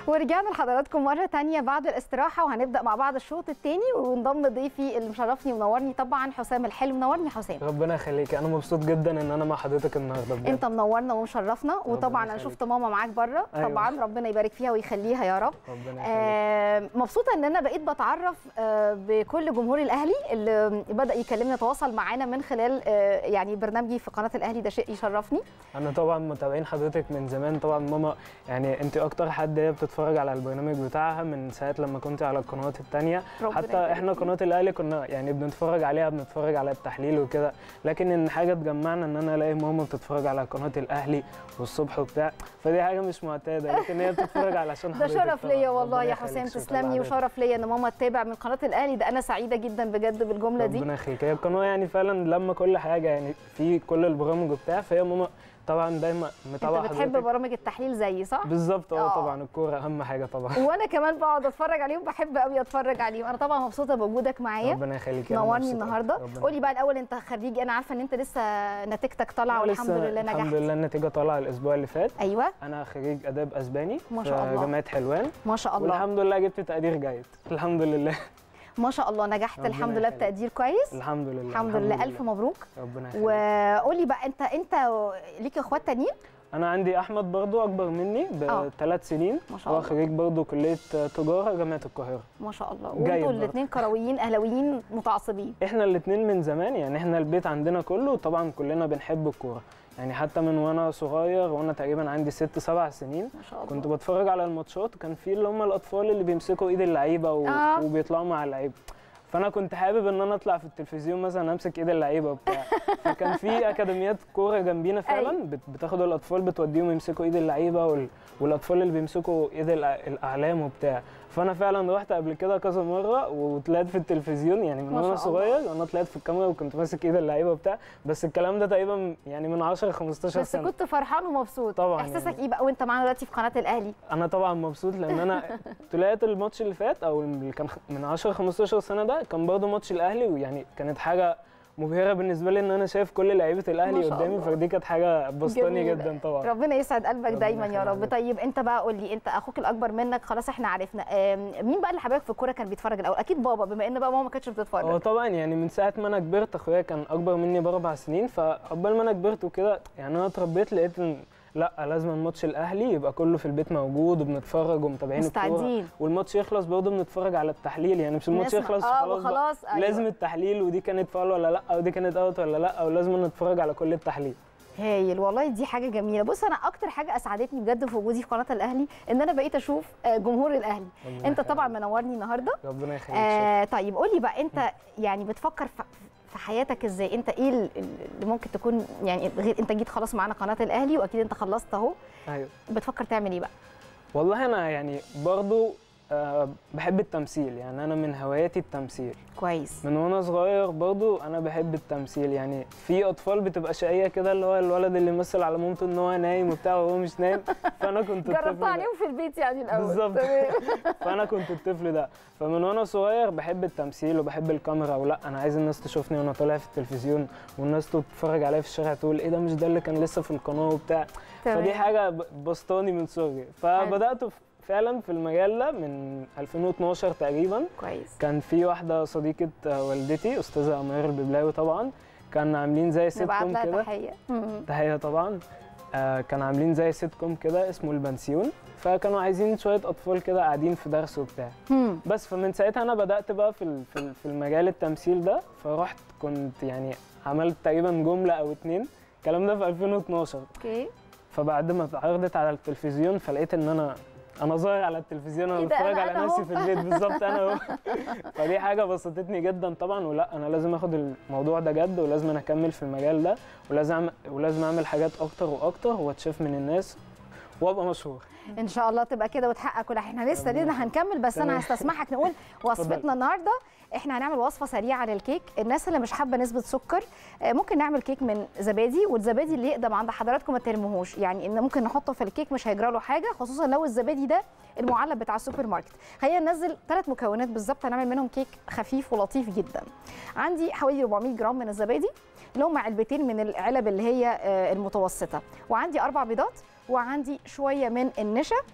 ورجعنا لحضراتكم مرة تانية بعد الاستراحة وهنبدأ مع بعض الشوط التاني وانضم ضيفي اللي مشرفني ومنورني طبعا حسام الحلو منورني حسام ربنا يخليك انا مبسوط جدا ان انا مع حضرتك النهارده بجد انت منورنا ومشرفنا وطبعا انا يخليك. شفت ماما معاك بره أيوة. طبعا ربنا يبارك فيها ويخليها يا رب ربنا يخليك آه مبسوطه ان انا بقيت بتعرف آه بكل جمهور الاهلي اللي بدا يكلمنا يتواصل معانا من خلال آه يعني برنامجي في قناه الاهلي ده شيء يشرفني انا طبعا متابعين حضرتك من زمان طبعا ماما يعني انت اكتر حد هي بتتفرج على البرنامج بتاعها من ساعه لما كنت على القنوات التانية ربنا حتى يبارك احنا فيك. قناه الاهلي كنا يعني بنتفرج عليها بنتفرج على التحليل وكده لكن ان حاجه تجمعنا ان انا الاقي ماما بتتفرج على قناه الاهلي والصبح وبتاع فدي حاجه مش معتاده لكن هي بتتفرج علشان ده حضرتك شرف طبعاً. ليا والله ربنا يا يخليك، حسام شكراً تسلمي لحضرتك. وشرف ليا ان ماما تتابع من قناه الاهلي ده انا سعيده جدا بجد بالجمله دي ربنا يخليك هي القناه يعني فعلا لما كل حاجه يعني في كل البرامج وبتاع فهي ماما طبعا دايما متابعه انت بتحب حضرتك. برامج التحليل زيي صح بالظبط آه. اه طبعا الكوره اهم حاجه طبعا وانا كمان بقعد اتفرج عليهم بحب قوي اتفرج عليهم انا طبعا مبسوطه بوجودك معايا ربنا يخليك أنا نورني مبسوط أوي. النهارده ربنا قولي بقى الاول انت خريج انا عارفه ان انت لسه نتيجتك طالعه أنا والحمد لسه لله نجحت الحمد لله النتيجه طالعه الاسبوع اللي فات ايوه انا خريج اداب اسباني ما شاء في الله. جامعه حلوان ما شاء الله والحمد لله جبت تقدير جيد الحمد لله ما شاء الله نجحت ربنا الحمد لله يخليك. بتقدير كويس الحمد لله الحمد لله الف مبروك ربنا يخليك وقولي بقى انت انت ليك اخوات تانيين انا عندي احمد برضو اكبر مني آه. بثلاث سنين ما شاء هو الله. خريج برضو كليه تجاره جامعه القاهره ما شاء الله جيد وانتوا برضه. الاثنين كرويين اهلاويين متعصبين احنا الاثنين من زمان يعني احنا البيت عندنا كله طبعا كلنا بنحب الكوره يعني حتى من وانا صغير وانا تقريبا عندي ست سبع سنين ما شاء الله كنت بتفرج على الماتشات كان في اللي هم الاطفال اللي بيمسكوا ايد اللعيبه و... آه. وبيطلعوا مع اللعيبه فانا كنت حابب ان انا اطلع في التلفزيون مثلا امسك ايد اللعيبه وبتاع فكان في اكاديميات كوره جنبينا فعلا أيوة. بت... بتاخد الاطفال بتوديهم يمسكوا ايد اللعيبه وال... والاطفال اللي بيمسكوا ايد الأ- الاعلام وبتاع فانا فعلا رحت قبل كده كذا مره وطلعت في التلفزيون يعني من ما وانا شاء الله. صغير وانا طلعت في الكاميرا وكنت ماسك ايد اللعيبه وبتاع بس الكلام ده تقريبا يعني من 10 15 بس سنه كنت فرحان ومبسوط طبعاً احساسك يعني. ايه بقى وانت معانا دلوقتي في قناه الاهلي انا طبعا مبسوط لان انا طلعت الماتش اللي فات او اللي كان من 10 15 سنه ده كان برضه ماتش الاهلي ويعني كانت حاجه مبهره بالنسبه لي ان انا شايف كل لعيبه ما الاهلي شاء قدامي الله. فدي كانت حاجه بسطاني جميل. جدا طبعا ربنا يسعد قلبك ربنا دايما يا رب يخليك. طيب انت بقى قول لي انت اخوك الاكبر منك خلاص احنا عرفنا آم، مين بقى اللي حبايبك في الكوره كان بيتفرج الاول اكيد بابا بما ان بقى ماما ما كانتش هو بتتفرج طبعا يعني من ساعه ما انا كبرت اخويا كان اكبر مني باربع سنين فقبل ما انا كبرت وكده يعني انا اتربيت لقيت ان لا لازم الماتش الاهلي يبقى كله في البيت موجود وبنتفرج ومتابعين الكوره مستعدين والماتش يخلص برضه بنتفرج على التحليل يعني مش الماتش نسمع. يخلص اه خلاص بقى. وخلاص أيوة. لازم التحليل ودي كانت فاول ولا لا ودي كانت اوت ولا لا ولازم نتفرج على كل التحليل هايل والله دي حاجه جميله بص انا اكتر حاجه اسعدتني بجد في وجودي في قناه الاهلي ان انا بقيت اشوف آه، جمهور الاهلي ربنا انت يخليك. طبعا منورني النهارده ربنا يخليك شكراً. آه طيب قول لي بقى انت يعني بتفكر في في حياتك ازاي انت ايه ال- اللي ممكن تكون يعني غير انت جيت خلاص معانا قناه الاهلي واكيد انت خلصت اهو ايوه بتفكر تعمل ايه بقى والله انا يعني برضو آه بحب التمثيل يعني انا من هواياتي التمثيل كويس من وانا صغير برضو انا بحب التمثيل يعني في اطفال بتبقى شقيه كده اللي هو الولد اللي يمثل على مامته ان هو نايم وبتاع وهو مش نايم فانا كنت الطفل جربتها ده. عليهم في البيت يعني الاول بالظبط. تمام. فانا كنت الطفل ده فمن وانا صغير بحب التمثيل وبحب الكاميرا ولا انا عايز الناس تشوفني وانا طالع في التلفزيون والناس تتفرج عليا في الشارع تقول ايه ده مش ده اللي كان لسه في القناه وبتاع تمام. فدي حاجه ب- بسطاني من صغري فبدات ف- فعلا في المجال ده من 2012 تقريبا كويس كان في واحده صديقه والدتي استاذه امير الببلاوي طبعا كان عاملين زي سيت نبعت كوم لها كده تحيه مم. تحية طبعا آه كان عاملين زي سيت كوم كده اسمه البنسيون فكانوا عايزين شوية أطفال كده قاعدين في درس وبتاع مم. بس فمن ساعتها أنا بدأت بقى في ال- في ال- في المجال التمثيل ده فرحت كنت يعني عملت تقريبا جملة أو اتنين الكلام ده في 2012 اوكي فبعد ما اتعرضت على التلفزيون فلقيت إن أنا أنا ظاهر على التلفزيون إيه أنا ده؟ بتفرج أنا- على أنا نفسي أهو. في البيت بالظبط أنا أهو فدي حاجة بسطتني جدا طبعا ولا أنا لازم آخد الموضوع ده جد ولازم أنا أكمل في المجال ده ولازم أعمل- ولازم أعمل حاجات أكتر وأكتر وأتشاف من الناس وأبقى مشهور ان شاء الله تبقى كده وتحقق كل حاجه احنا لسه ربنا لينا هنكمل بس انا تمام. هستسمحك نقول وصفتنا اتفضل. النهارده احنا هنعمل وصفه سريعه للكيك الناس اللي مش حابه نسبه سكر آه، ممكن نعمل كيك من زبادي والزبادي اللي يقدم عند حضراتكم ما ترموهوش يعني ان ممكن نحطه في الكيك مش هيجرى له حاجه خصوصا لو الزبادي ده المعلب بتاع السوبر ماركت خلينا ننزل ثلاث مكونات بالظبط هنعمل منهم كيك خفيف ولطيف جدا عندي حوالي 400 جرام من الزبادي اللي هم علبتين من العلب اللي هي آه، المتوسطه وعندي اربع بيضات وعندي شويه من النشا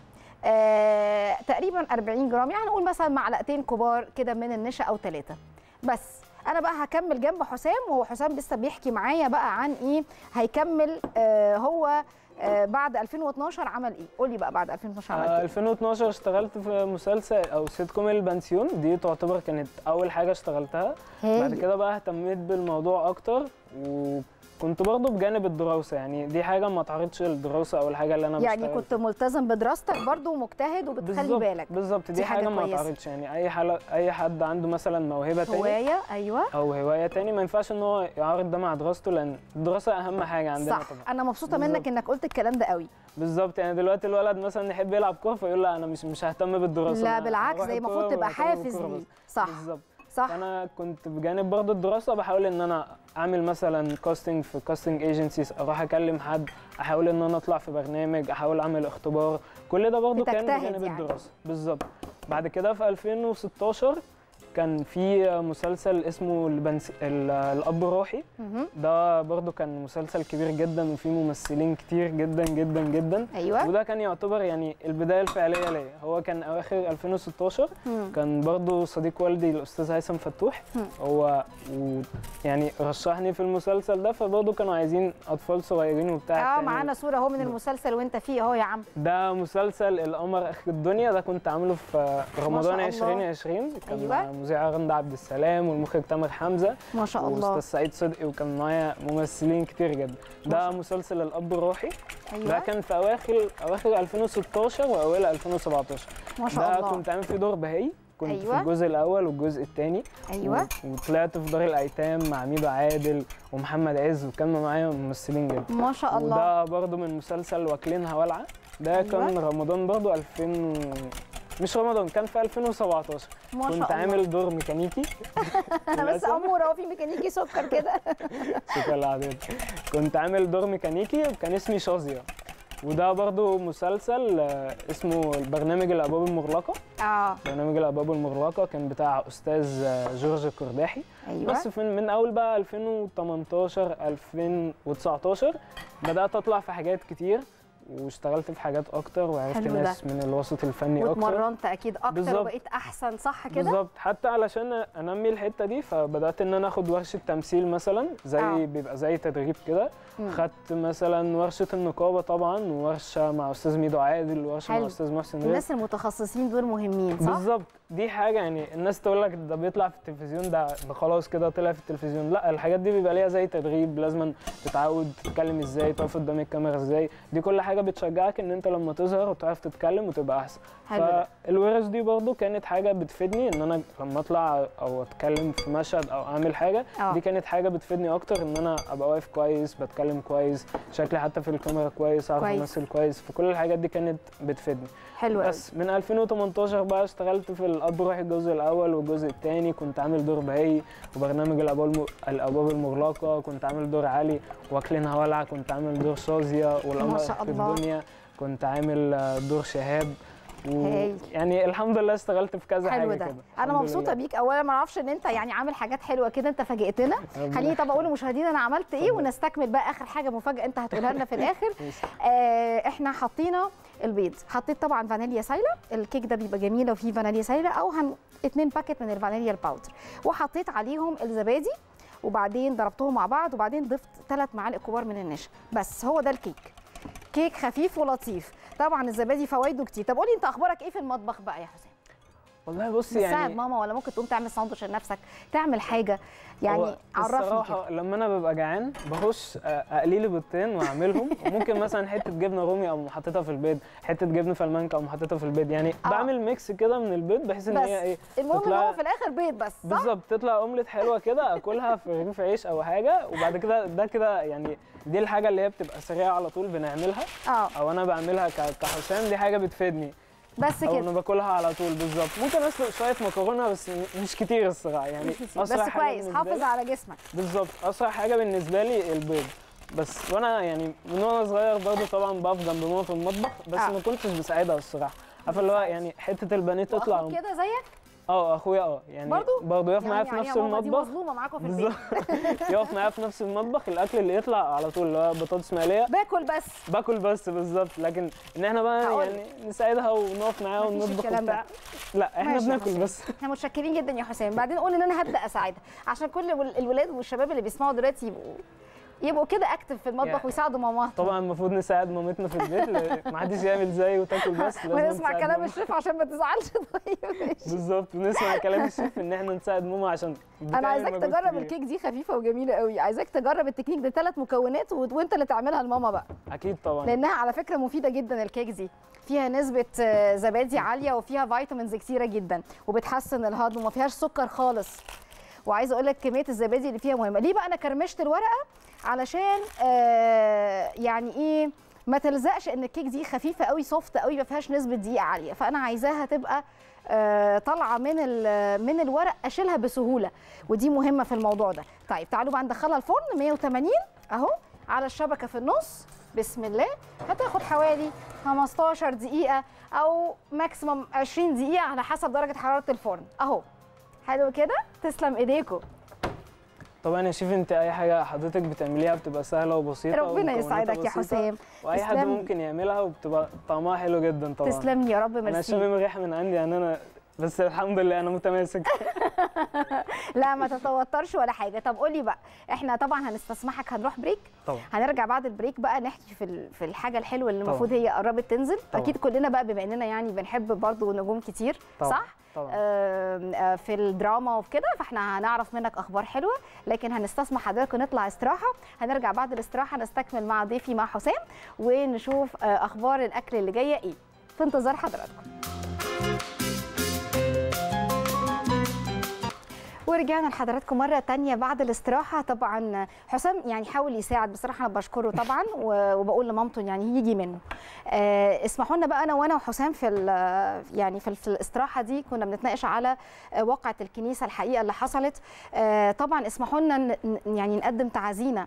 آه تقريبا 40 جرام يعني نقول مثلا معلقتين كبار كده من النشا او ثلاثه بس انا بقى هكمل جنب حسام وهو حسام لسه بيحكي معايا بقى عن ايه هيكمل آه هو آه بعد 2012 عمل ايه قولي بقى بعد 2012 عمل آه، ايه 2012 اشتغلت في مسلسل او سيت كوم البنسيون دي تعتبر كانت اول حاجه اشتغلتها بعد هايل. كده بقى اهتميت بالموضوع اكتر وكنت برضه بجانب الدراسه يعني دي حاجه ما تعرضش الدراسه او الحاجه اللي انا يعني بشتغل كنت ملتزم بدراستك برضو ومجتهد وبتخلي بالظبط- بالك بالظبط دي, دي حاجة حاجه, ما كويسة. تعرضش يعني اي حل... اي حد عنده مثلا موهبه تاني هوايه ايوه او هوايه تاني ما ينفعش ان هو يعرض ده مع دراسته لان الدراسه اهم حاجه عندنا صح طبعا انا مبسوطه بالظبط. منك انك قلت الكلام ده قوي بالظبط يعني دلوقتي الولد مثلا يحب يلعب كوره فيقول لا انا مش مش ههتم بالدراسه لا أنا بالعكس هروح زي الكورة المفروض تبقى وههتم حافز بالكورة ليه بس. صح بالظبط صح فانا كنت بجانب برضه الدراسه بحاول ان انا اعمل مثلا كاستنج في كاستنج ايجنسيز اروح اكلم حد احاول ان انا اطلع في برنامج احاول اعمل اختبار كل ده برضه كان بتجتهد بجانب يعني. الدراسه بالظبط بعد كده في 2016 كان في مسلسل اسمه البنس... ال- الاب الروحي مهم. ده برضه كان مسلسل كبير جدا وفيه ممثلين كتير جدا جدا جدا ايوه وده كان يعتبر يعني البدايه الفعليه ليا هو كان اواخر 2016 مم. كان برضو صديق والدي الاستاذ هيثم فتوح مم. هو و يعني رشحني في المسلسل ده فبرضه كانوا عايزين اطفال صغيرين وبتاع اه تعمل- معانا صوره اهو من المسلسل وانت فيه اهو يا عم ده مسلسل القمر اخر الدنيا ده كنت عامله في رمضان الله. 2020 كان أيوة. مع مذيعه غنده عبد السلام والمخرج تامر حمزه ما شاء الله واستاذ سعيد صدقي وكان معايا ممثلين كتير جدا ما ده شاء- مسلسل الاب الروحي ده ايوه كان في اواخر اواخر 2016 واوائل 2017 ما شاء ده الله كنت عامل فيه دور بهي كنت أيوة. في الجزء الاول والجزء الثاني ايوه وطلعت في دار الايتام مع ميدو عادل ومحمد عز وكان معايا ممثلين جدا ما شاء الله وده برضو من مسلسل واكلينها والعه ده أيوة. كان رمضان برضو 2000 و... مش رمضان كان في 2017 ما كنت شاء الله عامل دور ميكانيكي انا بس للأسف. اموره اهو في ميكانيكي سكر كده شكرا لعدد كنت عامل دور ميكانيكي كان اسمي شازية وده برضو مسلسل آه، اسمه البرنامج الابواب المغلقه اه برنامج الابواب المغلقه كان بتاع استاذ آه، جورج الكرداحي ايوه بس من, من اول بقى 2018 2019 بدات اطلع في حاجات كتير واشتغلت في حاجات اكتر وعرفت حلو ده. ناس من الوسط الفني اكتر واتمرنت اكيد اكتر بالظبط. وبقيت احسن صح كده بالظبط حتى علشان انمي الحته دي فبدات ان انا اخد ورشه تمثيل مثلا زي آه. بيبقى زي تدريب كده مم. خدت مثلا ورشه النقابه طبعا وورشه مع استاذ ميدو عادل وورشه حلو. مع استاذ محسن رزق الناس المتخصصين دول مهمين صح بالظبط دي حاجه يعني الناس تقول لك ده بيطلع في التلفزيون ده ده خلاص كده طلع في التلفزيون لا الحاجات دي بيبقى ليها زي تدريب لازم تتعود تتكلم ازاي تقف قدام الكاميرا ازاي دي كل حاجه بتشجعك ان انت لما تظهر وتعرف تتكلم وتبقى احسن حلو ده. فالورش دي برضو كانت حاجه بتفيدني ان انا لما اطلع او اتكلم في مشهد او اعمل حاجه اه دي كانت حاجه بتفيدني اكتر ان انا ابقى واقف كويس بتكلم كويس شكلي حتى في الكاميرا كويس اعرف كويس. امثل كويس فكل الحاجات دي كانت بتفيدني حلو قوي بس من 2018 بقى اشتغلت في الاب روحي الجزء الاول والجزء الثاني كنت عامل دور بهي وبرنامج الابواب الم- الابواب المغلقه كنت عامل دور علي واكلينها ولعه كنت عامل دور شازيه والقمر شاء في الله. الدنيا كنت عامل آه، دور شهاب هايل. يعني الحمد لله اشتغلت في كذا حلو حاجه ده كده انا الحمد مبسوطه لله. بيك اولا ما اعرفش ان انت يعني عامل حاجات حلوه كده انت فاجئتنا ربنا خليني طب اقول لمشاهدينا انا عملت ايه اتفضل. ونستكمل بقى اخر حاجه مفاجاه انت هتقولها لنا في الاخر ماشي. آه احنا حطينا البيض حطيت طبعا فانيليا سايله الكيك ده بيبقى جميل لو فيه فانيليا سايله او هن اتنين باكت من الفانيليا الباودر وحطيت عليهم الزبادي وبعدين ضربتهم مع بعض وبعدين ضفت ثلاث معالق كبار من النشا بس هو ده الكيك كيك خفيف ولطيف طبعا الزبادي فوائده كتير طب قولي انت اخبارك ايه في المطبخ بقى يا حسام والله بصي بتساعد يعني ماما ولا ممكن تقوم تعمل ساندوتش لنفسك تعمل حاجه يعني هو عرفني كده الصراحة لما انا ببقى جعان بخش آه، اقلي لي بيضتين واعملهم وممكن مثلا حته جبنه رومي او حاططها في البيض حته جبنه فلامنك او حاططها في البيض يعني آه. بعمل ميكس كده من البيض بحيث ان بس هي ايه المهم ان تطلع- هو في الاخر بيض بس صح بالظبط تطلع اومليت حلوه كده اكلها في رغيف عيش او حاجه وبعد كده ده كده يعني دي الحاجه اللي هي بتبقى سريعه على طول بنعملها اه او انا بعملها ك- كحسام دي حاجه بتفيدني بس او كده انا باكلها على طول بالظبط ممكن اسلق شويه مكرونه بس مش كتير الصراحه يعني بس أسرع حاجة كويس بالنسبة حافظ لي- على جسمك بالظبط اسرع حاجه بالنسبه لي البيض بس وانا يعني من وانا صغير برضه طبعا بقف جنب ماما في المطبخ بس آه. ما كنتش بساعدها الصراحه عارفه اللي هو يعني حته البانيه تطلع واخد كده زيك اه اه اخويا اه يعني برضو؟ برضه يقف معايا يعني في يعني نفس يا ماما دي المطبخ مظلومه معاكم في البيت بالظبط يقف معايا في نفس المطبخ الاكل اللي يطلع على طول اللي هو بطاطس مقليه باكل بس باكل بس بالظبط لكن ان احنا بقى هقول يعني نساعدها ونقف معاها مفيش ونطبخ الكلام ده. وبتاع لا احنا ماشي يا بناكل حسين. بس احنا متشكرين جدا يا حسام بعدين قول ان انا هبدا اساعدها عشان كل ال- الولاد والشباب اللي بيسمعوا دلوقتي يبقوا يبقوا كده اكتف في المطبخ يعني ويساعدوا ماماهم طبعا المفروض نساعد مامتنا في البيت ل- ما حدش يعمل زي وتاكل بس لازم ونسمع نساعد كلام ماما. الشيف عشان ما تزعلش طيب ماشي. بالظبط ونسمع كلام الشيف ان احنا نساعد ماما عشان انا بتعمل عايزاك مجهود تجرب كبير. الكيك دي خفيفه وجميله قوي عايزاك تجرب التكنيك ده ثلاث مكونات و- وانت اللي تعملها لماما بقى اكيد طبعا لانها على فكره مفيده جدا الكيك دي فيها نسبه آه، زبادي عاليه وفيها فيتامينز كتيره جدا وبتحسن الهضم وما فيهاش سكر خالص وعايزه اقول لك كميه الزبادي اللي فيها مهمه ليه بقى انا كرمشت الورقه علشان آه يعني ايه ما تلزقش ان الكيك دي خفيفه قوي سوفت قوي ما فيهاش نسبه دقيق عاليه فانا عايزاها تبقى آه، طالعه من ال- من الورق اشيلها بسهوله ودي مهمه في الموضوع ده طيب تعالوا بقى ندخلها الفرن 180 اهو على الشبكه في النص بسم الله هتاخد حوالي 15 دقيقه او ماكسيموم 20 دقيقه على حسب درجه حراره الفرن اهو حلو كده تسلم ايديكم طبعا يا شيف انت اي حاجه حضرتك بتعمليها بتبقى سهله وبسيطه ربنا ومكوناتها يسعدك يا بسيطة، حسام واي حد تسلم. ممكن يعملها وبتبقى طعمها حلو جدا طبعا تسلم لي يا رب انا ميرسي شامم ريحه من عندي يعني انا بس الحمد لله انا متماسك لا ما تتوترش ولا حاجه طب قولي بقى احنا طبعا هنستسمحك هنروح بريك طبعا هنرجع بعد البريك بقى نحكي في ال- في الحاجه الحلوه اللي طبعا. المفروض هي قربت تنزل طبعا. اكيد كلنا بقى بما اننا يعني بنحب برضو نجوم كتير طبعا. صح طبعا آم، آه، في الدراما وفي كده فاحنا هنعرف منك اخبار حلوه لكن هنستسمح حضرتك ونطلع استراحه هنرجع بعد الاستراحه نستكمل مع ضيفي مع حسام ونشوف آه، اخبار الاكل اللي جايه ايه في انتظار حضراتكم ورجعنا لحضراتكم مرة تانية بعد الاستراحة طبعا حسام يعني حاول يساعد بصراحة أنا بشكره طبعا و- وبقول لمامته يعني يجي منه آه، اسمحوا لنا بقى أنا وأنا وحسام في ال- يعني في, ال- في الاستراحة دي كنا بنتناقش على آه، واقعة الكنيسة الحقيقة اللي حصلت آه، طبعا اسمحوا لنا ن- ن- يعني نقدم تعازينا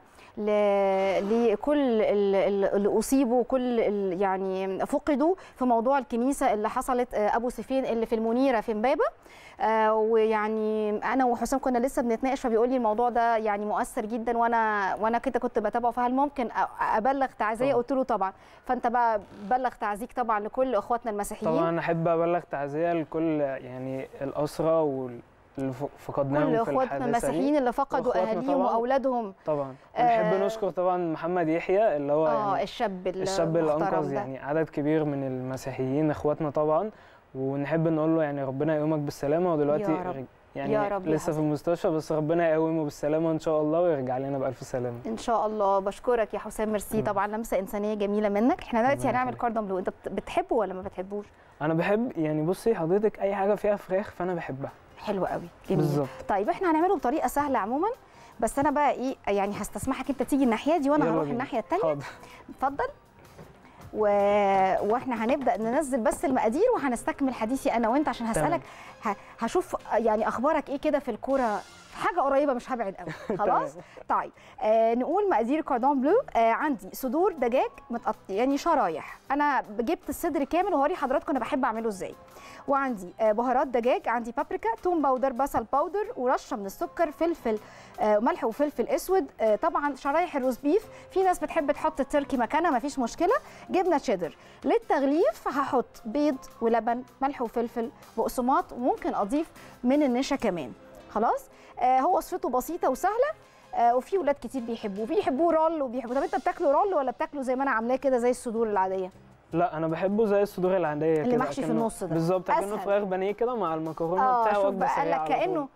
ل- لكل ال- ال- اللي اصيبوا وكل ال- يعني فقدوا في موضوع الكنيسه اللي حصلت آه، ابو سفين اللي في المنيره في امبابه آه، ويعني انا وحسام كنا لسه بنتناقش فبيقول لي الموضوع ده يعني مؤثر جدا وانا وانا كده كنت بتابعه فهل ممكن أ- ابلغ تعزيه طبعا. قلت له طبعا فانت بقى بلغ تعزيك طبعا لكل اخواتنا المسيحيين طبعا احب ابلغ تعزيه لكل يعني الاسره واللي ف- فقدناهم كل في اخواتنا الحادثه دي المسيحيين اللي فقدوا وأخواتنا اهاليهم طبعاً. واولادهم طبعا آه، ونحب نشكر طبعا محمد يحيى اللي هو اه يعني الشاب الشاب اللي المحترم انقذ ده. يعني عدد كبير من المسيحيين اخواتنا طبعا ونحب نقول له يعني ربنا يقومك بالسلامه ودلوقتي يا رب. يعني يا رب يا لسه في حسن. المستشفى بس ربنا يقومه بالسلامه ان شاء الله ويرجع لنا بالف سلامه ان شاء الله بشكرك يا حسام ميرسي مم. طبعا لمسه انسانيه جميله منك احنا دلوقتي ربنا هنعمل يخليك. كاردون بلو انت بت- بتحبه ولا ما بتحبوش انا بحب يعني بصي حضرتك اي حاجه فيها فراخ فانا بحبها حلو قوي جميل بالظبط طيب احنا هنعمله بطريقه سهله عموما بس انا بقى ايه يعني هستسمحك انت تيجي الناحيه دي وانا يلا هروح بينا. الناحيه الثانيه حاضر اتفضل و... واحنا هنبدا ننزل بس المقادير وهنستكمل حديثي انا وانت عشان تمام. هسالك ه... هشوف يعني اخبارك ايه كده في الكوره حاجه قريبه مش هبعد قوي خلاص طيب آه نقول مقادير كاردون بلو آه عندي صدور دجاج متقط يعني شرايح انا جبت الصدر كامل وهوري حضراتكم انا بحب اعمله ازاي وعندي آه بهارات دجاج عندي بابريكا توم باودر بصل باودر ورشه من السكر فلفل آه ملح وفلفل اسود آه طبعا شرايح الروز بيف في ناس بتحب تحط التركي مكانها مفيش مشكله جبنه تشيدر للتغليف هحط بيض ولبن ملح وفلفل بقسماط وممكن اضيف من النشا كمان خلاص آه هو وصفته بسيطه وسهله آه وفي ولاد كتير بيحبوه بيحبوه رول وبيحبوه طب انت بتاكله رول ولا بتاكله زي ما انا عاملاه كده زي الصدور العاديه لا انا بحبه زي الصدور العاديه اللي كده محشي في أكنه- النص ده. بالظبط كانه أسهل. فراخ بانيه كده مع المكرونه اه بتاعه شوف وجبه بقى قال سريعه لك على طول. كانه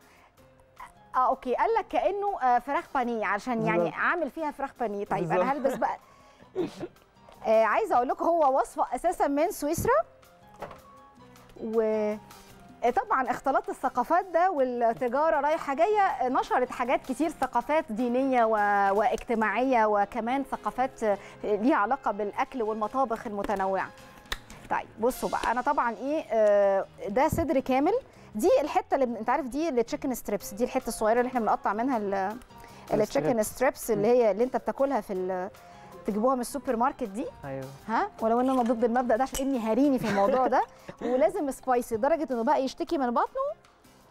اه اوكي قال لك كانه آه فراخ بانيه عشان يعني بالظبط. عامل فيها فراخ بانيه طيب بالظبط. انا هلبس بقى آه عايزه اقول لكم هو وصفه اساسا من سويسرا و آه، طبعا اختلاط الثقافات ده والتجاره رايحه جايه آه، نشرت حاجات كتير ثقافات دينيه و... واجتماعيه وكمان ثقافات آه، ليها علاقه بالاكل والمطابخ المتنوعه طيب بصوا بقى انا طبعا ايه آه، ده صدر كامل دي الحته اللي بن- انت عارف دي التشيكن ستريبس دي الحته الصغيره اللي احنا بنقطع منها ال- التشيكن ستريبس اللي هي اللي انت بتاكلها في ال- تجيبوها من السوبر ماركت دي ايوه ها ولو ان انا ضد المبدا ده عشان ابني هاريني في الموضوع ده ولازم سبايسي لدرجه انه بقى يشتكي من بطنه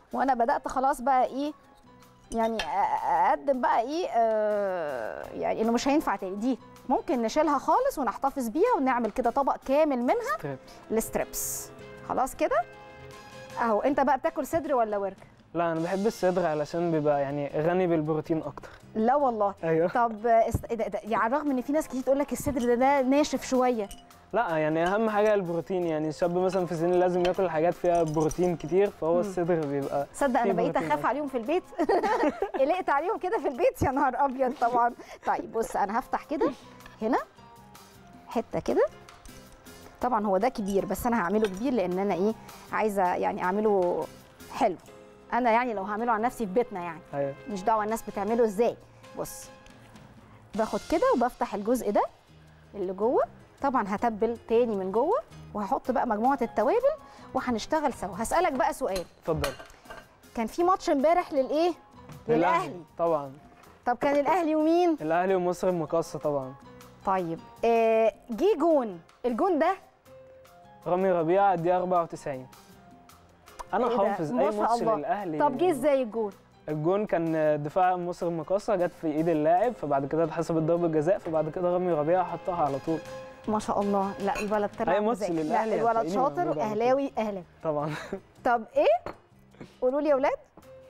وانا بدات خلاص بقى ايه يعني أ- اقدم بقى ايه آه يعني انه مش هينفع تاني دي ممكن نشيلها خالص ونحتفظ بيها ونعمل كده طبق كامل منها ستريبس. الستريبس خلاص كده اهو انت بقى بتاكل صدر ولا ورك لا انا بحب الصدر علشان بيبقى يعني غني بالبروتين اكتر لا والله ايوه طب است... إيه ده- ده- يعني رغم ان في ناس كتير تقول لك الصدر ده, ده ناشف شويه لا يعني اهم حاجه البروتين يعني الشاب مثلا في سن لازم ياكل حاجات فيها بروتين كتير فهو الصدر بيبقى تصدق انا في بقيت بروتين اخاف أكتر. عليهم في البيت قلقت عليهم كده في البيت يا نهار ابيض طبعا طيب بص انا هفتح كده هنا حته كده طبعا هو ده كبير بس انا هعمله كبير لان انا ايه عايزه يعني اعمله حلو انا يعني لو هعمله عن نفسي في بيتنا يعني ايوه مش دعوه الناس بتعمله ازاي بص باخد كده وبفتح الجزء ده اللي جوه طبعا هتبل تاني من جوه وهحط بقى مجموعه التوابل وهنشتغل سوا هسالك بقى سؤال اتفضل كان في ماتش امبارح للايه للاهلي طبعا طب كان الاهلي ومين الاهلي ومصر المقاصه طبعا طيب آه جه جون الجون ده رامي ربيعه الدقيقه 94 انا إيه ده؟ حافظ ما اي شاء ماتش الله. للاهلي طب جه ازاي الجون الجون كان دفاع مصر المقاصه جت في ايد اللاعب فبعد كده اتحسبت ضربه جزاء فبعد كده رامي ربيعه حطها على طول ما شاء الله لا الولد طلع أي ماتش مذاكر. لا للأهلي الولد هتلاقيني شاطر موجود على طول. اهلاوي اهلاوي طبعا طب ايه قولوا لي يا اولاد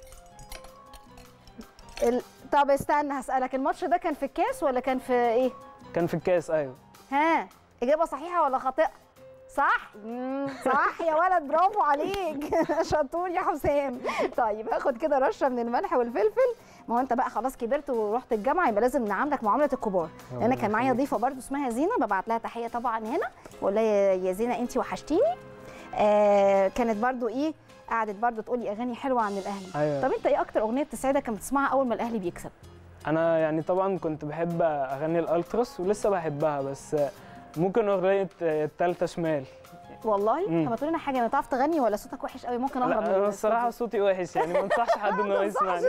ال... طب استنى هسألك الماتش ده كان في الكاس ولا كان في ايه كان في الكاس ايوه ها إجابة صحيحة ولا خاطئة صح مم، صح يا ولد برافو عليك شطور يا حسام طيب هاخد كده رشه من الملح والفلفل ما هو انت بقى خلاص كبرت ورحت الجامعه يبقى لازم نعاملك معامله الكبار لان كان معايا ضيفه برضو اسمها زينه ببعت لها تحيه طبعا هنا بقول لها يا- يا زينه انت وحشتيني آه كانت برضو ايه قعدت برضو تقول لي اغاني حلوه عن الاهلي ايوه طب انت ايه اكتر اغنيه بتسعدك كانت بتسمعها اول ما الاهلي بيكسب انا يعني طبعا كنت بحب اغاني الالتراس ولسه بحبها بس ممكن اغنيه التالتة شمال والله مم. طب ما تقول لنا حاجه انت بتعرف تغني ولا صوتك وحش قوي ممكن اهرب لا من أنا الصراحه صوتي وحش يعني ما انصحش حد ان هو يسمعني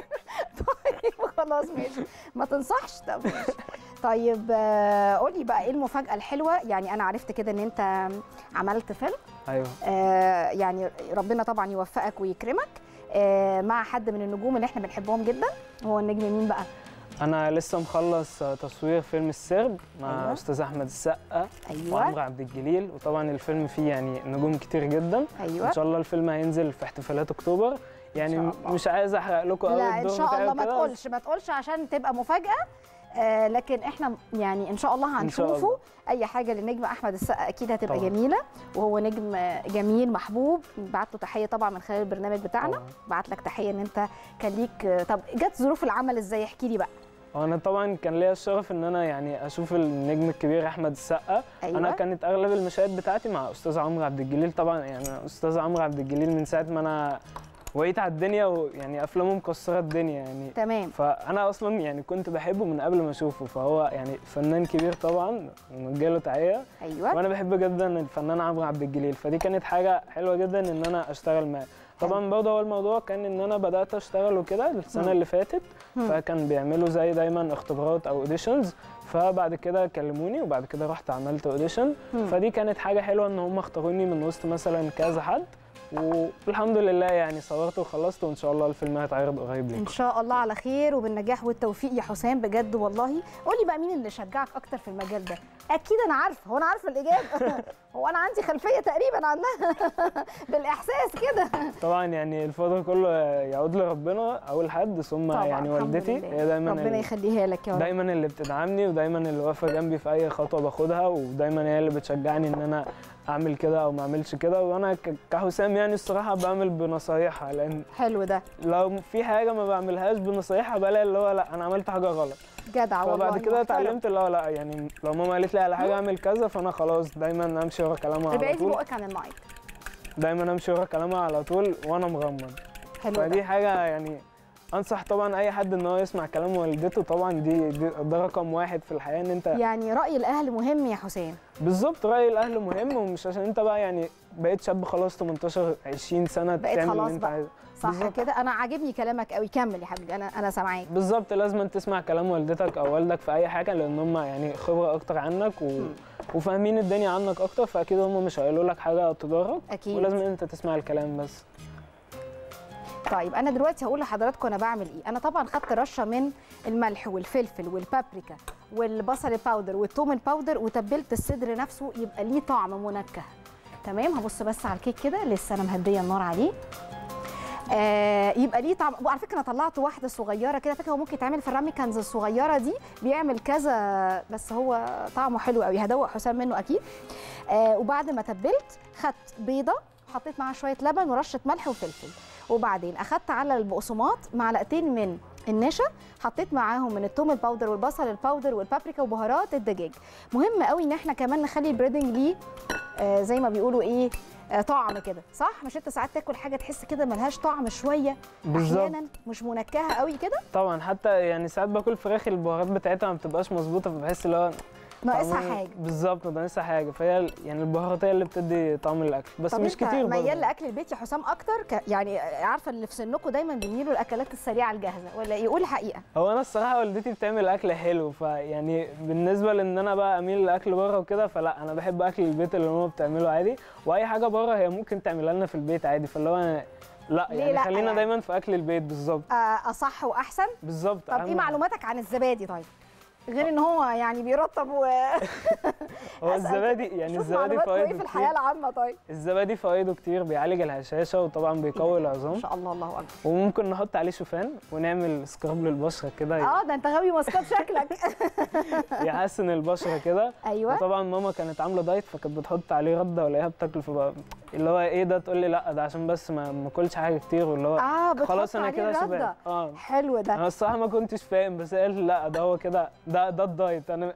طيب خلاص ماشي ما تنصحش طب ماشي طيب آه، قولي بقى ايه المفاجاه الحلوه يعني انا عرفت كده ان انت عملت فيلم ايوه آه، يعني ربنا طبعا يوفقك ويكرمك آه، مع حد من النجوم اللي احنا بنحبهم جدا هو النجم مين بقى انا لسه مخلص تصوير فيلم السرب مع أيوة. أيوة. استاذ احمد السقا ايوه وعمرو عبد الجليل وطبعا الفيلم فيه يعني نجوم كتير جدا ايوه ان شاء الله الفيلم هينزل في احتفالات اكتوبر يعني إن شاء الله. مش عايز احرق لكم قوي لا ان الدور شاء بتاعي الله ما وكده، تقولش ما تقولش عشان تبقى مفاجاه آه لكن احنا يعني ان شاء الله إن شاء هنشوفه الله. اي حاجه للنجم احمد السقا اكيد هتبقى طبعاً. جميله وهو نجم آه، جميل محبوب بعت له تحيه طبعا من خلال البرنامج بتاعنا طبعاً. بعت لك تحيه ان انت كان ليك آه، طب جت ظروف العمل ازاي احكي لي بقى وانا طبعا كان ليا الشرف ان انا يعني اشوف النجم الكبير احمد السقا ايوه انا كانت اغلب المشاهد بتاعتي مع استاذ عمرو عبد الجليل طبعا يعني استاذ عمرو عبد الجليل من ساعه ما انا وعيت على الدنيا ويعني افلامه مكسره الدنيا يعني تمام فانا اصلا يعني كنت بحبه من قبل ما اشوفه فهو يعني فنان كبير طبعا ونوجه له تحيه ايوه وانا بحب جدا الفنان عمرو عبد الجليل فدي كانت حاجه حلوه جدا ان انا اشتغل معاه طبعا برضه هو الموضوع كان ان انا بدات اشتغل وكده السنه مم. اللي فاتت مم. فكان بيعملوا زي دايما اختبارات او اوديشنز فبعد كده كلموني وبعد كده رحت عملت اوديشن مم. فدي كانت حاجه حلوه ان هم اختاروني من وسط مثلا كذا حد والحمد لله يعني صورت وخلصت وان شاء الله الفيلم هيتعرض قريب ليكم ان شاء الله على خير وبالنجاح والتوفيق يا حسام بجد والله قولي بقى مين اللي شجعك اكتر في المجال ده اكيد انا عارفه هو انا عارفه الاجابه هو انا عندي خلفيه تقريبا عنها بالاحساس كده طبعا يعني الفضل كله يعود لربنا اول حد ثم طبعا يعني الحمد والدتي لله. هي دايما ربنا ال- يخليها لك يا رب دايما اللي بتدعمني ودايما اللي واقفه جنبي في اي خطوه باخدها ودايما هي اللي بتشجعني ان انا اعمل كده او ما اعملش كده وانا ك- كحسام يعني الصراحه بعمل بنصايحها لان حلو ده لو في حاجه ما بعملهاش بنصايحها بلاقي اللي هو لا انا عملت حاجه غلط جدع والله فبعد كده محترم. اتعلمت اللي هو لا يعني لو ماما قالت لي على حاجه اعمل كذا فانا خلاص دايما امشي ورا كلامها على ابعدي طول بقك عن المايك دايما امشي ورا كلامها على طول وانا مغمض حلو فدي ده حاجه يعني انصح طبعا اي حد ان هو يسمع كلام والدته طبعا دي, دي ده رقم واحد في الحياه ان انت يعني راي الاهل مهم يا حسام بالظبط راي الاهل مهم ومش عشان انت بقى يعني بقيت شاب خلاص 18 20 سنه بقيت تعمل خلاص اللي انت بقى. عايزه صح بالظبط. كده انا عاجبني كلامك قوي كمل يا حبيبي انا انا سامعاك بالظبط لازم تسمع كلام والدتك او والدك في اي حاجه لان هم يعني خبره اكتر عنك و... مم. وفاهمين الدنيا عنك اكتر فاكيد هم مش هيقولوا لك حاجه تضرك اكيد ولازم انت تسمع الكلام بس طيب انا دلوقتي هقول لحضراتكم انا بعمل ايه انا طبعا خدت رشه من الملح والفلفل والبابريكا والبصل الباودر والثوم الباودر وتبلت الصدر نفسه يبقى ليه طعم منكه تمام هبص بس على الكيك كده لسه انا مهديه النار عليه آه يبقى ليه طعم وعلى فكره انا طلعت واحده صغيره كده فكره هو ممكن يتعمل في الراميكانز الصغيره دي بيعمل كذا بس هو طعمه حلو قوي هدوق حسام منه اكيد آه وبعد ما تبلت خدت بيضه حطيت معاها شويه لبن ورشه ملح وفلفل وبعدين اخدت على البقسماط معلقتين من النشا حطيت معاهم من الثوم الباودر والبصل الباودر والبابريكا وبهارات الدجاج مهم قوي ان احنا كمان نخلي البريدنج ليه آه زي ما بيقولوا ايه آه طعم كده صح مش انت ساعات تاكل حاجه تحس كده ملهاش طعم شويه بالظبط احيانا مش منكهه قوي كده طبعا حتى يعني ساعات باكل فراخ البهارات بتاعتها ما بتبقاش مظبوطه فبحس اللي هو ناقصها طعمها- حاجه بالظبط ناقصها حاجه فهي ال- يعني البهارات هي اللي بتدي طعم الاكل بس طب مش انت كتير برضه. ميال لاكل البيت يا حسام اكتر ك... يعني عارفه اللي في سنكم دايما بيميلوا الاكلات السريعه الجاهزه ولا ايه قول الحقيقه هو انا الصراحه والدتي بتعمل اكل حلو فيعني بالنسبه لان انا بقى اميل لاكل بره وكده فلا انا بحب اكل البيت اللي ماما بتعمله عادي واي حاجه بره هي ممكن تعملها لنا في البيت عادي فاللي هو لا ليه يعني لأ خلينا يعني؟ دايما في اكل البيت بالظبط آه، اصح واحسن بالظبط طب ايه أهم- معلوماتك عن الزبادي طيب غير ان هو يعني بيرطب و هو أسأل الزبادي يعني شوف الزبادي معلوماتكم ايه فوائده في الحياه كتير العامه طيب الزبادي فوائده كتير بيعالج الهشاشه وطبعا بيقوي ما العظام شاء الله الله اكبر وممكن نحط عليه شوفان ونعمل سكراب للبشره كده اه ده انت غاوي ماسكات شكلك يحسن البشره كده ايوه وطبعا ماما كانت عامله دايت فكانت بتحط عليه رده والاقيها بتاكل فبقى اللي هو ايه ده تقول لي لا ده عشان بس ما ما اكلش حاجه كتير واللي هو اه بتحط خلاص انا عليه كده الردة. شبعت اه حلو ده انا الصراحه ما كنتش فاهم بس قال لي لا ده هو كده ده ده الدايت انا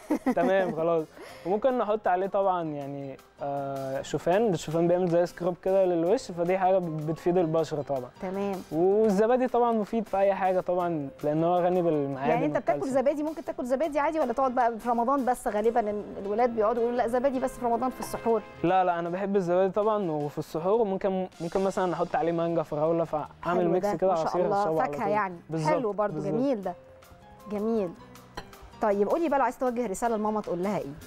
تمام خلاص وممكن نحط عليه طبعا يعني آه شوفان الشوفان بيعمل زي سكراب كده للوش فدي حاجه بتفيد البشره طبعا تمام والزبادي طبعا مفيد في اي حاجه طبعا لان هو غني بالمعادن يعني انت بتاكل والكالسيوم. زبادي ممكن تاكل زبادي عادي ولا تقعد بقى في رمضان بس غالبا ال- الولاد بيقعدوا يقولوا لا زبادي بس في رمضان في السحور لا لا انا بحب الزبادي طبعا وفي السحور ممكن ممكن مثلا احط عليه مانجا فراوله فاعمل حلو ميكس ده، كده ما شاء عصير الله أشربه على فاكهه طول. يعني بالظبط، حلو برضو بالظبط. جميل ده جميل طيب قولي بقى لو عايز توجه رساله لماما تقول لها ايه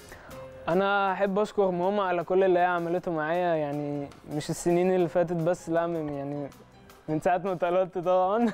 انا احب اشكر ماما على كل اللي هي عملته معايا يعني مش السنين اللي فاتت بس لا من يعني من ساعه ما اتولدت طبعا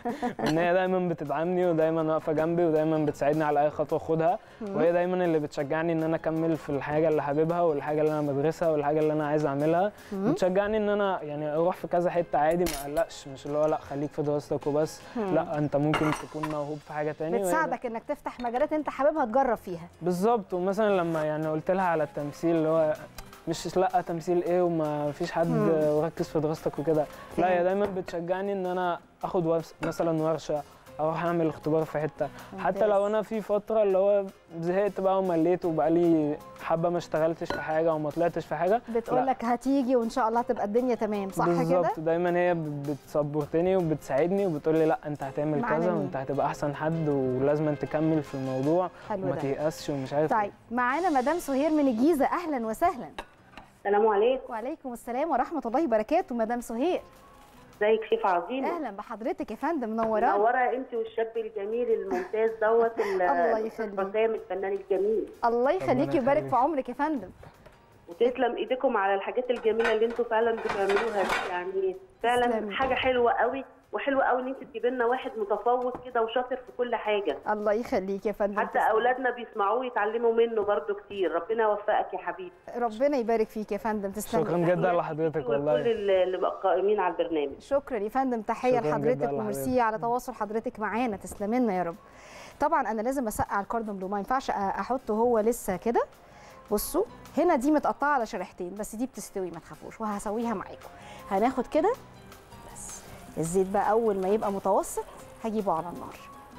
ان هي دايما بتدعمني ودايما واقفه جنبي ودايما بتساعدني على اي خطوه اخدها وهي دايما اللي بتشجعني ان انا اكمل في الحاجه اللي حاببها والحاجه اللي انا بدرسها والحاجه اللي انا عايز اعملها مم. بتشجعني ان انا يعني اروح في كذا حته عادي ما اقلقش مش اللي هو لا خليك في دراستك وبس مم. لا انت ممكن تكون موهوب في حاجه تاني وهي بتساعدك انك تفتح مجالات انت حاببها تجرب فيها بالظبط ومثلا لما يعني قلت لها على التمثيل اللي هو مش لا تمثيل ايه وما فيش حد مم. وركز في دراستك وكده لا هي دايما بتشجعني ان انا اخد ورس- مثلا ورشه اروح اعمل اختبار في حته حتى ممتاز. لو انا في فتره اللي هو زهقت بقى ومليت وبقالي حبه ما اشتغلتش في حاجه وما طلعتش في حاجه بتقول لا. لك هتيجي وان شاء الله هتبقى الدنيا تمام صح كده بالظبط دايما هي بت- بتسبورتني وبتساعدني وبتقول لي لا انت هتعمل معانا كذا مين؟ وانت هتبقى احسن حد ولازم تكمل في الموضوع حلو وما ده تيأسش ومش عارف إيه. طيب معانا مدام سهير من الجيزه اهلا وسهلا السلام عليكم وعليكم السلام ورحمه الله وبركاته مدام سهير ازيك شيف عظيم اهلا بحضرتك يا فندم منورانا منوره انت والشاب الجميل الممتاز دوت ال- الله الأستاذ يخليك. حسام الفنان الجميل الله يخليكي ويبارك يخليك. في عمرك يا فندم وتسلم ايديكم على الحاجات الجميله اللي انتوا فعلا بتعملوها دي يعني فعلا تسلمي. حاجه حلوه قوي وحلوه قوي ان انت تجيبي لنا واحد متفوق كده وشاطر في كل حاجه الله يخليك يا فندم حتى تسلم. اولادنا بيسمعوه يتعلموا منه برضو كتير ربنا يوفقك يا حبيبي ربنا يبارك فيك يا فندم تسلمي شكرا جدا لحضرتك وكل والله اللي بقى قائمين على البرنامج شكرا يا فندم تحيه شكراً لحضرتك جداً وميرسي على تواصل حضرتك معانا تسلمي لنا يا رب طبعا انا لازم اسقع الكوردون بلو ما ينفعش أ- احطه هو لسه كده بصوا هنا دي متقطعه على شريحتين بس دي بتستوي ما تخافوش وهسويها معاكم هناخد كده بس الزيت بقى اول ما يبقى متوسط هجيبه على النار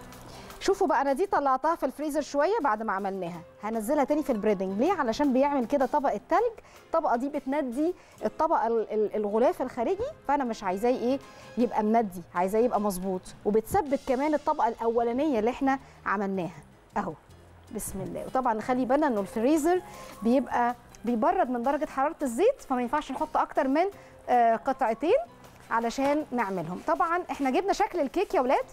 شوفوا بقى انا دي طلعتها في الفريزر شويه بعد ما عملناها هنزلها تاني في البريدنج ليه علشان بيعمل كده طبقه تلج الطبقه دي بتندي الطبقه ال- ال- الغلاف الخارجي فانا مش عايزاه ايه يبقى مندي عايزاه يبقى مظبوط وبتثبت كمان الطبقه الاولانيه اللي احنا عملناها اهو بسم الله وطبعا نخلي بالنا انه الفريزر بيبقى بيبرد من درجه حراره الزيت فما ينفعش نحط اكتر من آه، قطعتين علشان نعملهم طبعا احنا جبنا شكل الكيك يا ولاد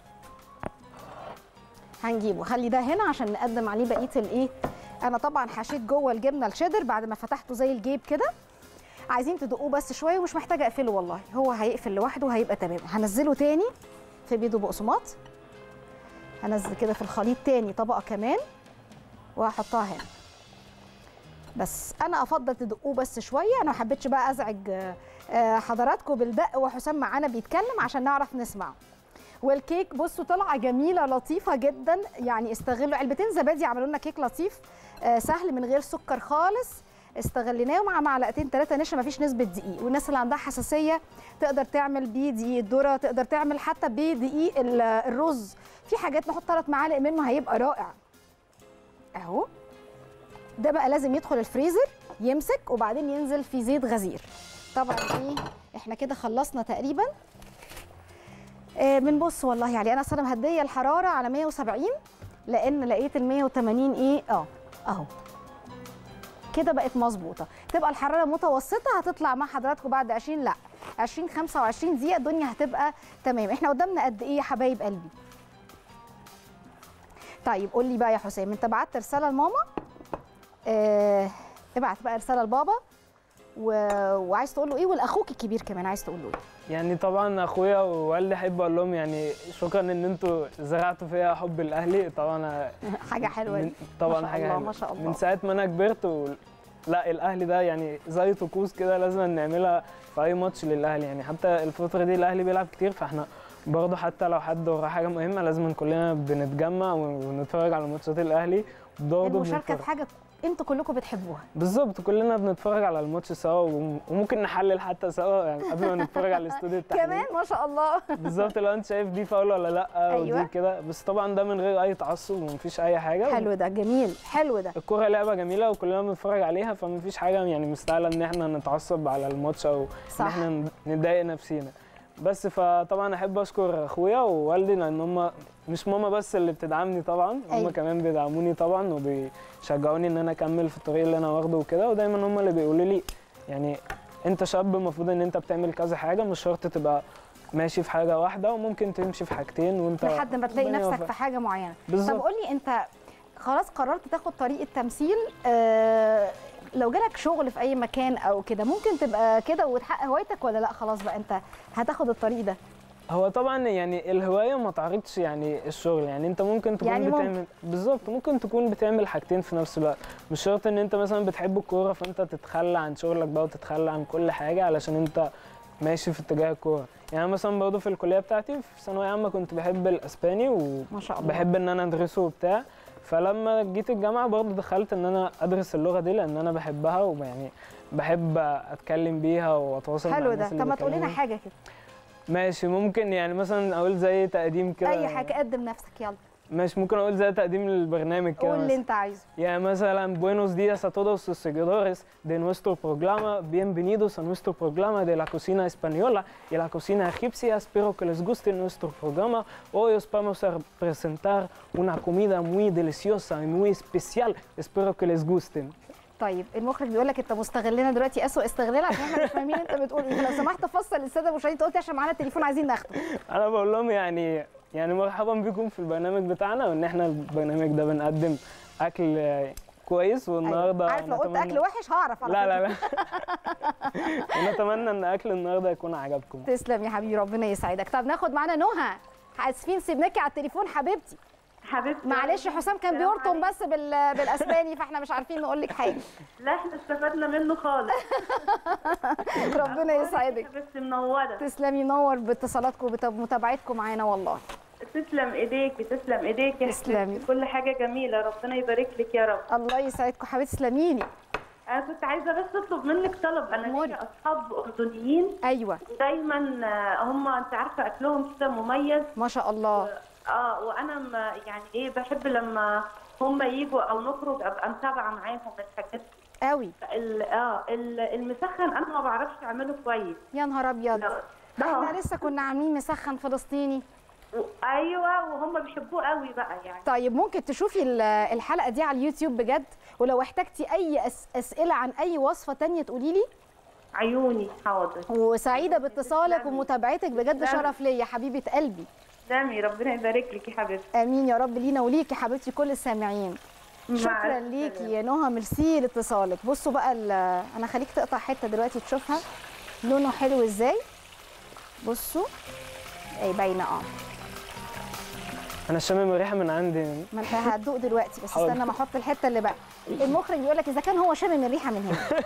هنجيبه خلي ده هنا عشان نقدم عليه بقيه الايه انا طبعا حشيت جوه الجبنه الشيدر بعد ما فتحته زي الجيب كده عايزين تدقوه بس شويه ومش محتاجه اقفله والله هو هيقفل لوحده وهيبقى تمام هنزله تاني في بيض وبقسماط هنزل كده في الخليط تاني طبقه كمان وهحطها هنا بس انا افضل تدقوه بس شويه انا ما حبيتش بقى ازعج آه، آه، حضراتكم بالدق وحسام معانا بيتكلم عشان نعرف نسمعه والكيك بصوا طالعه جميله لطيفه جدا يعني استغلوا علبتين زبادي عملوا لنا كيك لطيف آه، سهل من غير سكر خالص استغليناه مع معلقتين ثلاثه نشا مفيش نسبه دقيق والناس اللي عندها حساسيه تقدر تعمل بيه دقيق الذره تقدر تعمل حتى بدقيق ال- الرز في حاجات نحط ثلاث معالق منه هيبقى رائع اهو ده بقى لازم يدخل الفريزر يمسك وبعدين ينزل في زيت غزير طبعا ايه احنا كده خلصنا تقريبا آه بنبص والله يعني انا اصلا مهديه الحراره على 170 لان لقيت ال 180 ايه اه اهو كده بقت مظبوطه تبقى الحراره متوسطه هتطلع مع حضراتكم بعد 20 لا 20 25 دقيقه الدنيا هتبقى تمام احنا قدامنا قد ايه يا حبايب قلبي طيب قول لي بقى يا حسام انت بعت رساله لماما آه ابعت بقى رساله لبابا و... وعايز تقول له ايه ولاخوك الكبير كمان عايز تقول له ايه يعني طبعا اخويا ووالدي احب اقول لهم يعني شكرا ان انتوا زرعتوا فيا حب الاهلي طبعا حاجه حلوه من دي طبعا ما شاء حاجه الله، حلوة. ما شاء الله. من ساعه ما انا كبرت و... لا الاهلي ده يعني زي طقوس كده لازم نعملها في اي ماتش للاهلي يعني حتى الفتره دي الاهلي بيلعب كتير فاحنا برضه حتى لو حد وراه حاجه مهمه لازم كلنا بنتجمع ونتفرج على ماتشات الاهلي برضه المشاركه بنتفرج. في حاجه انتوا كلكم بتحبوها بالظبط كلنا بنتفرج على الماتش سوا وم- وممكن نحلل حتى سوا يعني قبل ما نتفرج على الاستوديو التحليل كمان ما شاء الله بالظبط لو انت شايف دي فاول ولا لا أيوة. ودي كده بس طبعا ده من غير اي تعصب ومفيش اي حاجه حلو ده جميل حلو ده الكوره لعبه جميله وكلنا بنتفرج عليها فمفيش حاجه يعني مستاهله ان احنا نتعصب على الماتش او ان صح. احنا نضايق نفسينا بس فطبعا احب اشكر اخويا ووالدي لان هم مش ماما بس اللي بتدعمني طبعا هم أيوة. كمان بيدعموني طبعا وبيشجعوني ان انا اكمل في الطريق اللي انا واخده وكده ودايما هم اللي بيقولوا لي يعني انت شاب المفروض ان انت بتعمل كذا حاجه مش شرط تبقى ماشي في حاجه واحده وممكن تمشي في حاجتين وانت لحد ما تلاقي ربنا نفسك يوفقك. في حاجه معينه طب بالظبط قول لي انت خلاص قررت تاخد طريق التمثيل آه لو جالك شغل في اي مكان او كده ممكن تبقى كده وتحقق هوايتك ولا لا خلاص بقى انت هتاخد الطريق ده هو طبعا يعني الهوايه ما تعرضش يعني الشغل يعني انت ممكن تكون يعني يعني ممكن. بتعمل بالظبط ممكن تكون بتعمل حاجتين في نفس الوقت مش شرط ان انت مثلا بتحب الكوره فانت تتخلى عن شغلك بقى وتتخلى عن كل حاجه علشان انت ماشي في اتجاه الكوره يعني أنا مثلا برضه في الكليه بتاعتي في ثانويه عامه كنت بحب الاسباني ما شاء الله وبحب ان انا ادرسه وبتاع فلما جيت الجامعه برضه دخلت ان انا ادرس اللغه دي لان انا بحبها ويعني بحب اتكلم بيها واتواصل مع حلو ده الناس اللي طب ما تقول لنا بيكلموني. حاجه كده ماشي ممكن يعني مثلا اقول زي تقديم كده اي حاجه قدم نفسك يلا ماشي ممكن اقول زي تقديم للبرنامج كده قول اللي مثلا. انت عايزه يعني مثلا buenos días a todos los seguidores de nuestro programa bienvenidos a nuestro programa de la cocina española y la cocina egipcia espero que les guste nuestro programa hoy os vamos a presentar una comida muy deliciosa y muy especial espero que les gusten طيب المخرج بيقول لك انت مستغلنا دلوقتي اسوء استغلال عشان احنا مش فاهمين انت بتقول ايه لو سمحت فصل للساده المشاهدين انت قلت عشان معانا التليفون عايزين ناخده انا بقول لهم يعني يعني مرحبا بكم في البرنامج بتاعنا وان احنا البرنامج ده بنقدم اكل آه، كويس والنهارده أيوة. عارف لو قلت نتمنى- اكل وحش هعرف على لا فكرة. لا لا ونتمنى ان اكل النهارده يكون عجبكم تسلم يا حبيبي ربنا يسعدك طب ناخد معانا نهى اسفين سيبناكي على التليفون حبيبتي حبيبتي معلش حسام كان السلام بيرطم بس بال... بالاسباني فاحنا مش عارفين نقول لك حاجه لا احنا استفدنا منه خالص ربنا يسعدك بس منوره تسلمي نور باتصالاتكم ومتابعتكم معانا والله تسلم ايديك تسلم ايديك يا تسلمي. حبيبتي. كل حاجه جميله ربنا يبارك لك يا رب الله يسعدكم حبيبتي تسلمي لي انا كنت عايزه بس اطلب منك طلب انا أموري. ليا اصحاب اردنيين ايوه دايما آه، هم انت عارفه اكلهم كده مميز ما شاء الله اه وانا ما يعني ايه بحب لما هم يجوا او نخرج ابقى متابعه معاهم الحاجات قوي ال- اه ال- المسخن انا ما بعرفش اعمله كويس يا نهار ابيض لا. احنا آه. لسه كنا عاملين مسخن فلسطيني و- ايوه وهم بيحبوه قوي بقى يعني طيب ممكن تشوفي ال- الحلقه دي على اليوتيوب بجد ولو احتجتي اي أس اسئله عن اي وصفه تانية تقولي لي عيوني حاضر وسعيده باتصالك تسلمي. ومتابعتك بجد تسلمي. شرف ليا حبيبه قلبي تسلمي ربنا يبارك لك يا حبيبتي امين يا رب لينا وليكي حبيبتي كل السامعين مع شكرا ألف ليكي سلامة. يا نهى ميرسي لاتصالك بصوا بقى ال- انا خليك تقطع حته دلوقتي تشوفها لونه حلو ازاي بصوا اي باينه اه انا شامم الريحه من عندي ما انت هتدوق دلوقتي بس حاضر. استنى ما احط الحته اللي بقى المخرج بيقول لك اذا كان هو شامم الريحه من هنا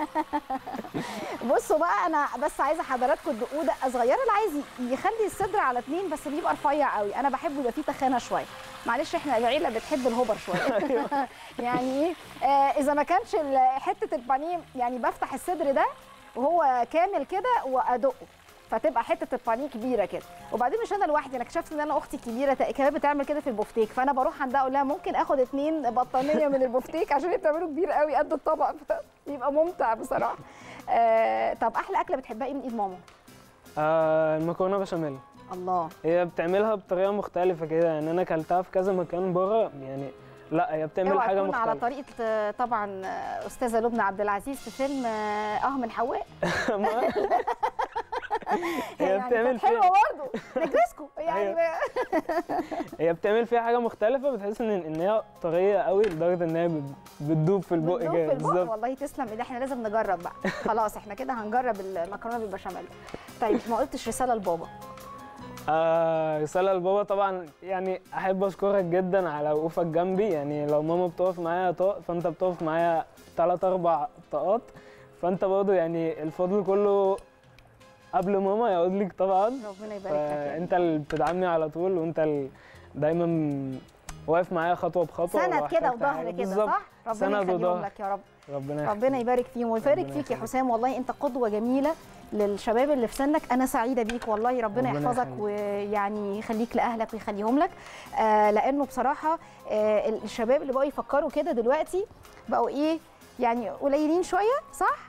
بصوا بقى انا بس عايزه حضراتكم تدوقوه دقه صغيره اللي عايز يخلي الصدر على اتنين بس بيبقى رفيع قوي انا بحبه يبقى فيه تخانه شويه معلش احنا العيله بتحب الهوبر شويه يعني ايه آه اذا ما كانش ال- حته البانيه يعني بفتح الصدر ده وهو كامل كده وادقه فتبقى حته البانيه كبيره كده وبعدين مش انا لوحدي انا اكتشفت ان انا اختي الكبيره تا- كمان بتعمل كده في البوفتيك فانا بروح عندها اقول لها ممكن اخد اتنين بطانيه من البوفتيك عشان هي بتعمله كبير قوي قد الطبق يبقى ممتع بصراحه آه طب احلى اكله بتحبها ايه من ايد ماما آه المكرونه بشاميل الله هي بتعملها بطريقه مختلفه كده يعني انا اكلتها في كذا مكان بره يعني لا هي بتعمل اوعى حاجه تكون على مختلفه طريقه آه، طبعا آه، استاذه لبنى عبد العزيز في فيلم اه آه من حواء هي يعني بتعمل كانت حلوه فيها برضه نجرسكو يعني هي بتعمل فيها حاجه مختلفه بتحس ان ان هي طريه قوي لدرجه ان هي بت- بتدوب في البق بتدوب كده في البق بالظبط والله تسلم ايدي احنا لازم نجرب بقى خلاص احنا كده هنجرب المكرونه بالبشاميل طيب ما قلتش رساله لبابا آه رساله لبابا طبعا يعني احب اشكرك جدا على وقوفك جنبي يعني لو ماما بتقف معايا طاق فانت بتقف معايا ثلاث اربع طاقات فانت برضه يعني الفضل كله قبل ماما يعود لك طبعا ربنا يبارك لك يا فانت اللي بتدعمني على طول وانت اللي دايما واقف معايا خطوه بخطوه سند لو كده احتجت حاجة. وظهر كده بالظبط. صح ربنا سند يخليهم وظهر. لك يا رب ربنا ربنا يخليك. يبارك فيهم ويبارك ربنا فيك يا يخليك. حسام والله انت قدوه جميله للشباب اللي في سنك انا سعيده بيك والله ربنا ربنا يحفظك يخليك. ويعني يخليك لاهلك ويخليهم لك آه لانه بصراحه آه الشباب اللي بقوا يفكروا كده دلوقتي بقوا ايه يعني قليلين شويه صح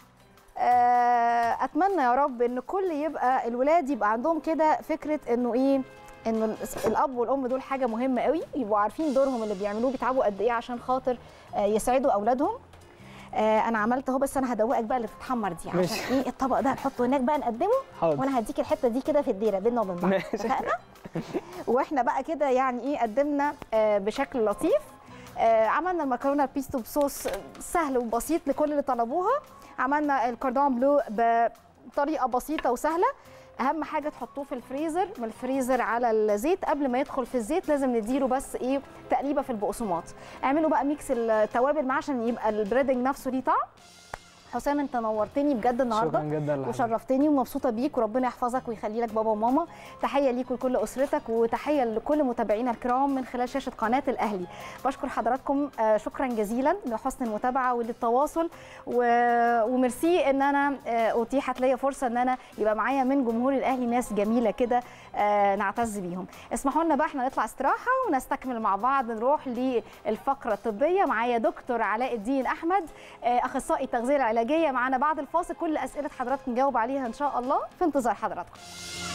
آه اتمنى يا رب ان كل يبقى الولاد يبقى عندهم كده فكره انه ايه انه الأس- الاب والام دول حاجه مهمه قوي يبقوا عارفين دورهم اللي بيعملوه بيتعبوا قد ايه عشان خاطر آه يسعدوا اولادهم آه انا عملت اهو بس انا هدوقك بقى اللي بتتحمر دي عشان ماشي. ايه الطبق ده هنحطه هناك بقى نقدمه حاضر وانا هديك الحته دي كده في الديره بينا وبين بعض ماشي. اتفقنا واحنا بقى كده يعني ايه قدمنا آه بشكل لطيف آه عملنا المكرونه البيستو بصوص سهل وبسيط لكل اللي طلبوها عملنا الكوردون بلو بطريقه بسيطه وسهله اهم حاجه تحطوه في الفريزر من الفريزر على الزيت قبل ما يدخل في الزيت لازم نديله بس ايه تقليبه في البقسماط اعملوا بقى ميكس التوابل معاه عشان يبقى البريدنج نفسه ليه طعم حسام انت نورتني بجد النهارده شكرا جدا لحضرتك وشرفتني ومبسوطه بيك وربنا يحفظك ويخلي لك بابا وماما تحيه ليك ولكل اسرتك وتحيه لكل متابعينا الكرام من خلال شاشه قناه الاهلي بشكر حضراتكم آه، شكرا جزيلا لحسن المتابعه وللتواصل و- وميرسي ان انا آه، اتيحت ليا فرصه ان انا يبقى معايا من جمهور الاهلي ناس جميله كده آه، نعتز بيهم اسمحوا لنا بقى احنا نطلع استراحه ونستكمل مع بعض نروح للفقره الطبيه معايا دكتور علاء الدين احمد آه، اخصائي التغذيه العلاجيه معانا بعد الفاصل كل اسئله حضراتكم نجاوب عليها ان شاء الله في انتظار حضراتكم